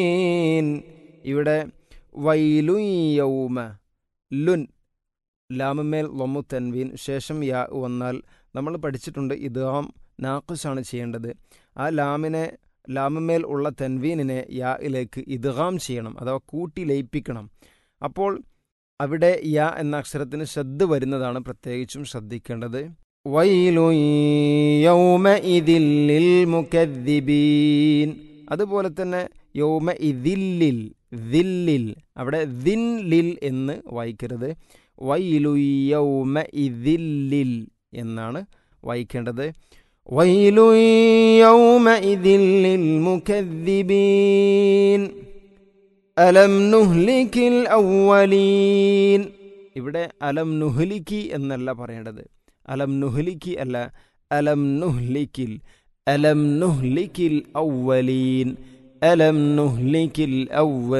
ഇവിടെ വൈലു യൗമ ലുൻ ലാമമേൽ ലൊമു തൻവീൻ ശേഷം യാ വന്നാൽ നമ്മൾ പഠിച്ചിട്ടുണ്ട് ഇദ്ഗാം നാഖുസാണ് ചെയ്യേണ്ടത് ആ ലാമിനെ ലാമമേൽ ഉള്ള തൻവീനിനെ യായിലേക്ക് ഇദ്ഗാം ചെയ്യണം അഥവാ കൂട്ടി ലയിപ്പിക്കണം അപ്പോൾ അവിടെ യാ എന്ന അക്ഷരത്തിന് ശ്രദ്ധ വരുന്നതാണ് പ്രത്യേകിച്ചും ശ്രദ്ധിക്കേണ്ടത് വൈലു യൗമഇദില്ലിൽ മുകദ്ദിബീൻ അതുപോലെ തന്നെ യൗമ ഇദില്ലിൽ ദില്ലിൽ അവിടെ ദിൻ ലിൽ എന്ന് വായിക്കരുത് വൈലു യൗമ ഇദില്ലിൽ എന്നാണ് വായിക്കേണ്ടത് വൈലു യൗമ ഇദില്ലിൽ മുകദ്ദിബീൻ അലം നുഹ്ലിക്കിൽ ഔവലീൻ ഇവിടെ അലം നുഹ്ലിക്കി എന്നല്ല പറയേണ്ടത് അലം നുഹ്ലിക്കി അല്ല അലം നുഹ്ലിക്കിൽ അലം നുഹ്ലിക്കിൽ ഔവലീൻ അലം നുഹ്ലിക്കിൽ ഔവ